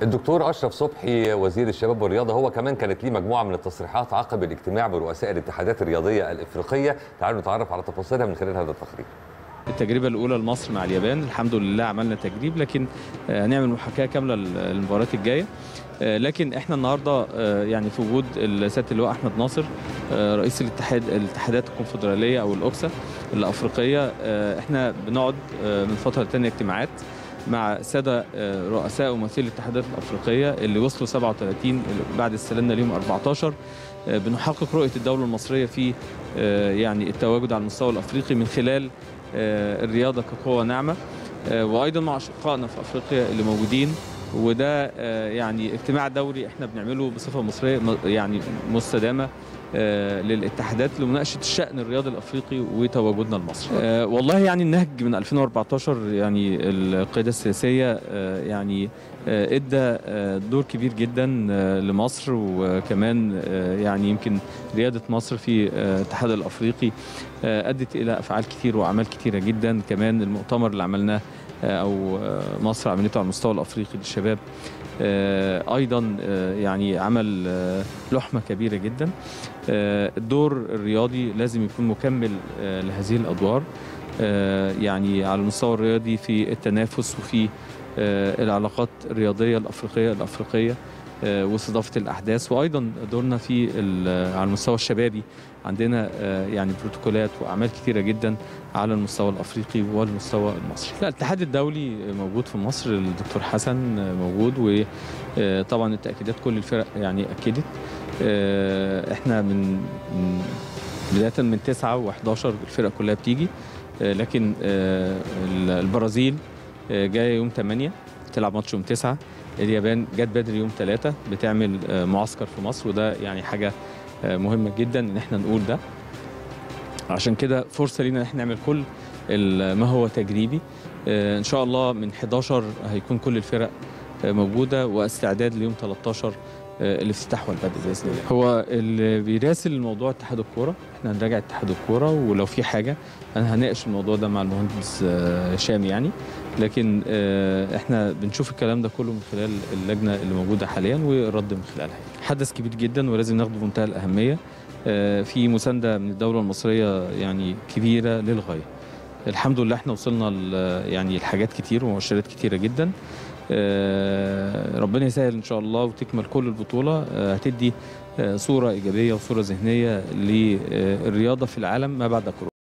الدكتور اشرف صبحي وزير الشباب والرياضه هو كمان كانت ليه مجموعه من التصريحات عقب الاجتماع برؤساء الاتحادات الرياضيه الافريقيه تعالوا نتعرف على تفاصيلها من خلال هذا التقرير التجربة الأولى لمصر مع اليابان الحمد لله عملنا تجريب لكن آه، هنعمل محاكاة كاملة للمباريات الجاية آه، لكن احنا النهارده آه، يعني في وجود سياده اللواء احمد ناصر آه، رئيس الاتحاد الاتحادات الكونفدراليه او الاوكسا الافريقيه آه، احنا بنقعد آه، من فتره تانية اجتماعات مع ساده آه، رؤساء وممثلي الاتحادات الافريقيه اللي وصلوا 37 اللي بعد استلمنا ليهم 14 آه، بنحقق رؤيه الدوله المصريه في آه، يعني التواجد على المستوى الافريقي من خلال آه، الرياضه كقوه ناعمه آه، وايضا مع اشقائنا في افريقيا اللي موجودين وده آه، يعني اجتماع دوري احنا بنعمله بصفه مصريه م- يعني مستدامه آه، للاتحادات لمناقشه الشان الرياضي الافريقي وتواجدنا المصري. آه، والله يعني النهج من 2014 يعني القياده السياسيه آه، يعني آه، ادى آه، دور كبير جدا آه، لمصر وكمان آه، يعني يمكن رياده مصر في آه، الاتحاد الافريقي آه، ادت الى افعال كتير واعمال كتيره جدا كمان المؤتمر اللي عملناه آه، او آه، مصر عملته على المستوى الافريقي للشباب آه، ايضا آه، يعني عمل آه، لحمه كبيره جدا آه، الدور الرياضي لازم يكون مكمل آه، لهذه الادوار آه، يعني على المستوى الرياضي في التنافس وفي آه، العلاقات الرياضيه الافريقيه الافريقيه آه، واستضافه الاحداث وايضا دورنا في ال- على المستوى الشبابي عندنا آه، يعني بروتوكولات واعمال كثيره جدا على المستوى الافريقي والمستوى المصري. لا الاتحاد الدولي موجود في مصر الدكتور حسن موجود وطبعا التاكيدات كل الفرق يعني اكدت آه، احنا من من بدايه من 9 و11 الفرق كلها بتيجي آه، لكن آه، البرازيل آه، جايه يوم 8 تلعب ماتش يوم 9 اليابان جت بدري يوم 3 بتعمل آه، معسكر في مصر وده يعني حاجه آه، مهمه جدا ان احنا نقول ده عشان كده فرصه لينا ان احنا نعمل كل ال- ما هو تجريبي آه، ان شاء الله من 11 هيكون كل الفرق آه، موجوده واستعداد ليوم 13 آه، الافتتاح والبدء باذن الله. هو اللي بيراسل الموضوع اتحاد الكوره، احنا هنراجع اتحاد الكوره ولو في حاجه انا هناقش الموضوع ده مع المهندس آه، هشام يعني لكن آه، احنا بنشوف الكلام ده كله من خلال اللجنه اللي موجوده حاليا والرد من خلالها. حدث كبير جدا ولازم ناخده بمنتهى الاهميه. آه، في مسانده من الدوله المصريه يعني كبيره للغايه. الحمد لله احنا وصلنا ل- يعني لحاجات كتير ومؤشرات كتيره جدا. آه، ربنا يسهل ان شاء الله وتكمل كل البطوله آه، هتدي آه، صوره ايجابيه وصوره ذهنيه للرياضه في العالم ما بعد كورونا